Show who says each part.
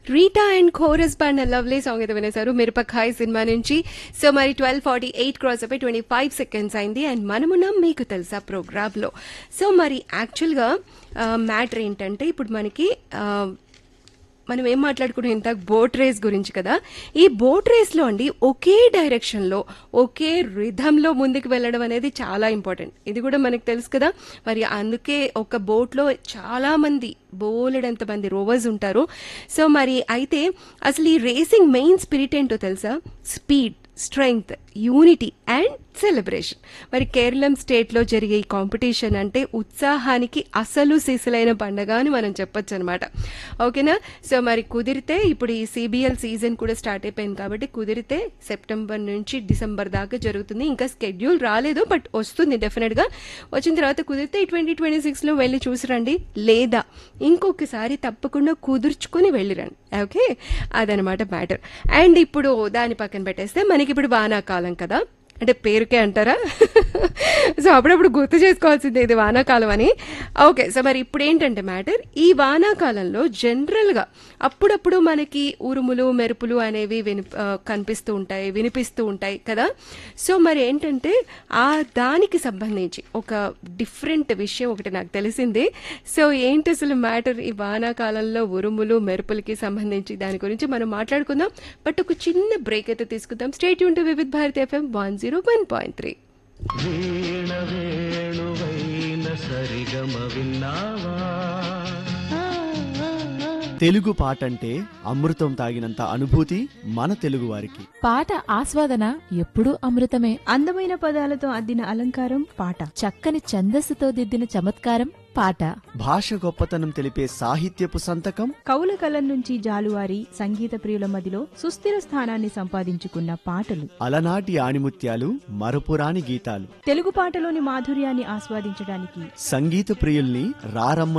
Speaker 1: Rita and chorus band lovely song అయితే వినేశారు Mirapakay cinema నుంచి సో మరి ట్వెల్వ్ ఫార్టీ ఎయిట్ క్రాస్ అయిపోయి ట్వంటీ ఫైవ్ సెకండ్స్ అయింది అండ్ మనమున్నాం మీకు తెలుసా ప్రోగ్రామ్ లో సో మరి యాక్చువల్గా మ్యాటర్ ఏంటంటే ఇప్పుడు మనకి ఆ, మనం ఏం మాట్లాడుకున్నాం ఇంత బోట్ రేస్ గురించి కదా ఈ బోట్ రేస్లో అండి ఒకే డైరెక్షన్లో ఒకే రిధంలో ముందుకు వెళ్ళడం అనేది చాలా ఇంపార్టెంట్ ఇది కూడా మనకు తెలుసు కదా మరి అందుకే ఒక బోట్లో చాలా మంది బోలెడంత మంది రోవర్స్ ఉంటారు సో మరి అయితే అసలు ఈ రేసింగ్ మెయిన్ స్పిరిట్ ఏంటో తెలుసా speed strength unity and celebration మరి కేరళం స్టేట్లో జరిగే ఈ కాంపిటీషన్ అంటే ఉత్సాహానికి అసలు సిసలైన పండగ అని మనం చెప్పొచ్చు అనమాట ఓకేనా సో మరి కుదిరితే ఇప్పుడు ఈ సిబిఎల్ సీజన్ కూడా స్టార్ట్ అయిపోయింది కాబట్టి కుదిరితే సెప్టెంబర్ నుంచి డిసెంబర్ దాకా జరుగుతుంది ఇంకా స్కెడ్యూల్ రాలేదు బట్ వస్తుంది డెఫినెట్గా వచ్చిన తర్వాత కుదిరితే ఈ ట్వంటీ ట్వంటీ సిక్స్లో వెళ్ళి చూసిరండి లేదా ఇంకొకసారి తప్పకుండా కుదుర్చుకొని వెళ్ళిరండి ఓకే అదనమాట మ్యాటర్ అండ్ ఇప్పుడు దాని పక్కన పెట్టేస్తే మనకి ఇప్పుడు వానాకాలం కదా అంటే పేరుకే అంటారా సో అప్పుడప్పుడు గుర్తు చేసుకోవాల్సిందే ఇది వానాకాలం అని ఓకే సో మరి ఇప్పుడు ఏంటంటే మ్యాటర్ ఈ వానాకాలంలో జనరల్గా అప్పుడప్పుడు మనకి ఉరుములు మెరుపులు అనేవి విని ఆ, కనిపిస్తూ ఉంటాయి వినిపిస్తూ ఉంటాయి కదా సో మరి ఏంటంటే ఆ దానికి సంబంధించి ఒక డిఫరెంట్ విషయం ఒకటి నాకు తెలిసింది సో ఏంటి అసలు మ్యాటర్ ఈ వానాకాలంలో ఉరుములు మెరుపులకి సంబంధించి దాని గురించి మనం మాట్లాడుకుందాం బట్ ఒక చిన్న బ్రేక్ అయితే తీసుకుందాం స్టేట్ యూన్ to Vividh Bharati FM one zero one point three
Speaker 2: వీణ వేణువైన సరిగమ విన్నావా
Speaker 3: తెలుగు పాట అంటే అమృతం తాగినంత అనుభూతి మన తెలుగువారికి
Speaker 4: పాట ఆస్వాదన ఎప్పుడూ అమృతమే
Speaker 5: అందమైన పదాలతో అద్దిన అలంకారం పాట
Speaker 4: చక్కని ఛందస్సుతో దిద్దిన చమత్కారం పాట
Speaker 3: భాష గొప్పతనం తెలిపే సాహిత్యపు సంతకం
Speaker 5: కవుల కలం నుంచి జాలువారి సంగీత ప్రియుల మదిలో సుస్థిర స్థానాన్ని సంపాదించుకున్న పాటలు
Speaker 3: అలనాటి ఆణిముత్యాలు మరపురాని గీతాలు
Speaker 5: తెలుగు పాటలోని మాధుర్యాన్ని ఆస్వాదించడానికి
Speaker 3: సంగీత ప్రియుల్ని రారమ్మ